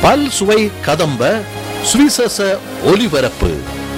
பல் சுவை கதம்ப சுவிசேஷ ஒலிபரப்பு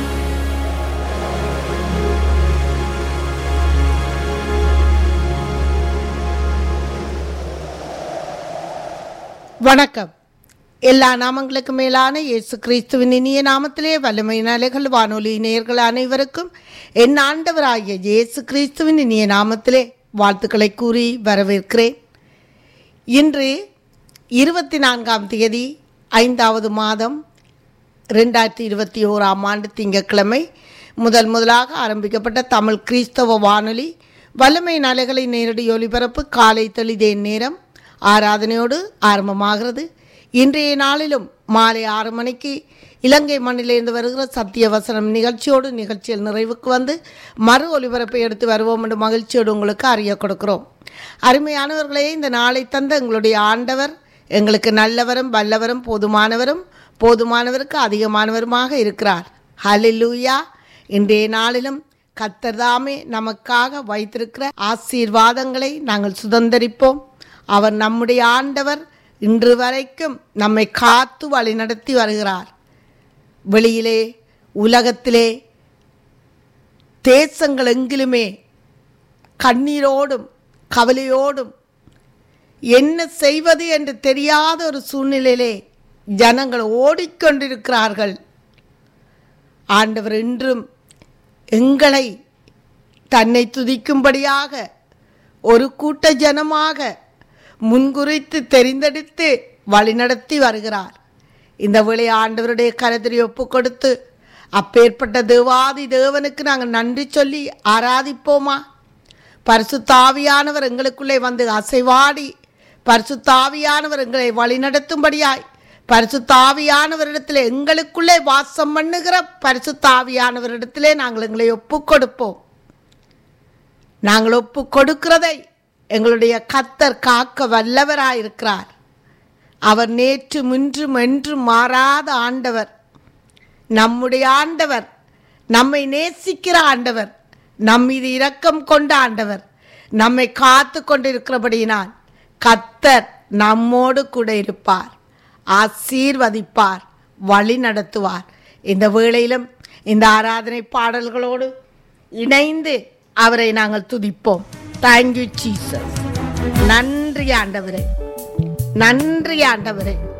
வணக்கம் எல்லா நாமங்களுக்கு மேலான இயேசு கிறிஸ்துவின் இனிய நாமத்திலே வல்லமை நிலைகள் வானொலி நேயர்கள் அனைவருக்கும் என் ஆண்டவராகிய இயேசு கிறிஸ்துவின் இனிய நாமத்திலே வாழ்த்துக்களை கூறி வரவேற்கிறேன் இன்று இருபத்தி நான்காம் தேதி ஐந்தாவது மாதம் ரெண்டாயிரத்தி இருபத்தி ஓராம் ஆண்டு திங்கட்கிழமை முதல் முதலாக ஆரம்பிக்கப்பட்ட தமிழ் கிறிஸ்தவ வானொலி வல்லமை நலைகளை நேரடி ஒலிபரப்பு காலை தெளிதேன் நேரம் ஆராதனையோடு ஆரம்பமாகிறது இன்றைய நாளிலும் மாலை ஆறு மணிக்கு இலங்கை மண்ணிலிருந்து வருகிற சத்திய வசனம் நிகழ்ச்சியோடு நிகழ்ச்சியில் நிறைவுக்கு வந்து மறு ஒலிபரப்பை எடுத்து வருவோம் என்று மகிழ்ச்சியோடு உங்களுக்கு அறிய கொடுக்கிறோம் அருமையானவர்களே இந்த நாளை தந்த எங்களுடைய ஆண்டவர் எங்களுக்கு நல்லவரும் வல்லவரும் போதுமானவரும் போதுமானவருக்கு அதிகமானவருமாக இருக்கிறார் ஹலிலூயா இன்றைய நாளிலும் கத்தர்தாமே நமக்காக வைத்திருக்கிற ஆசீர்வாதங்களை நாங்கள் சுதந்தரிப்போம் அவர் நம்முடைய ஆண்டவர் இன்று வரைக்கும் நம்மை காத்து வழிநடத்தி வருகிறார் வெளியிலே உலகத்திலே தேசங்கள் எங்கிலுமே கண்ணீரோடும் கவலையோடும் என்ன செய்வது என்று தெரியாத ஒரு சூழ்நிலையிலே ஜனங்கள் ஓடிக்கொண்டிருக்கிறார்கள் ஆண்டவர் இன்றும் எங்களை தன்னை துதிக்கும்படியாக ஒரு கூட்ட ஜனமாக முன்குறித்து தெரிந்தெடுத்து வழிநடத்தி வருகிறார் இந்த வேளை ஆண்டவருடைய கருத்திரி ஒப்பு கொடுத்து அப்பேற்பட்ட தேவாதி தேவனுக்கு நாங்கள் நன்றி சொல்லி ஆராதிப்போமா பரிசுத்தாவியானவர் எங்களுக்குள்ளே வந்து அசைவாடி பரிசுத்தாவியானவர் எங்களை வழிநடத்தும்படியாய் பரிசுத்தாவியானவரிடத்தில் எங்களுக்குள்ளே வாசம் பண்ணுகிற பரிசுத்தாவியானவரிடத்திலே நாங்கள் எங்களை ஒப்பு கொடுப்போம் நாங்கள் ஒப்பு கொடுக்கிறதை எங்களுடைய கத்தர் காக்க வல்லவராயிருக்கிறார் அவர் நேற்று முன்றும் என்றும் மாறாத ஆண்டவர் நம்முடைய ஆண்டவர் நம்மை நேசிக்கிற ஆண்டவர் நம் மீது இரக்கம் கொண்ட ஆண்டவர் நம்மை காத்து கொண்டிருக்கிறபடியினால் கத்தர் நம்மோடு கூட இருப்பார் ஆசீர்வதிப்பார் வழி நடத்துவார் இந்த வேளையிலும் இந்த ஆராதனை பாடல்களோடு இணைந்து அவரை நாங்கள் துதிப்போம் தேங்க்யூ சீசஸ் நன்றி ஆண்டவரே நன்றி ஆண்டவரே